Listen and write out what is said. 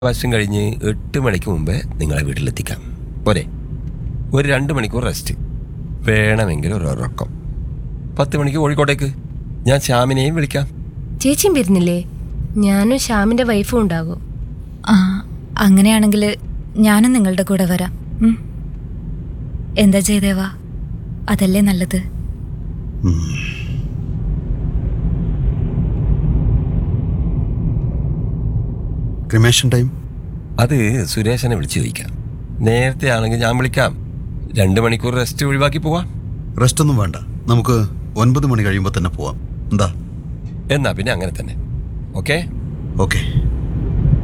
വശം കഴിഞ്ഞ് എട്ട് മണിക്ക് മുമ്പേ നിങ്ങളെ വീട്ടിലെത്തിക്കാം പോരെ ഒരു രണ്ട് മണിക്കൂർ റെസ്റ്റ് വേണമെങ്കിൽ ഒരു ഉറക്കം പത്ത് മണിക്ക് കോഴിക്കോട്ടേക്ക് ഞാൻ ശ്യാമിനെയും വിളിക്കാം ചേച്ചിയും വരുന്നില്ലേ ഞാനും ശ്യാമിന്റെ വൈഫും ഉണ്ടാകും ആ അങ്ങനെയാണെങ്കിൽ ഞാനും നിങ്ങളുടെ കൂടെ വരാം ഉം. എന്താ ജയദേവാ അതല്ലേ നല്ലത് ക്രിമേഷൻ ടൈം അത് സുരേഷനെ വിളിച്ച് ചോദിക്കാം നേരത്തെ ആണെങ്കിൽ ഞാൻ വിളിക്കാം രണ്ട് മണിക്കൂർ റെസ്റ്റ് ഒഴിവാക്കി പോവാം റെസ്റ്റ് ഒന്നും വേണ്ട നമുക്ക് ഒൻപത് മണി കഴിയുമ്പോൾ തന്നെ പോവാം എന്താ എന്നാ പിന്നെ അങ്ങനെ തന്നെ ഓക്കെ ഓക്കെ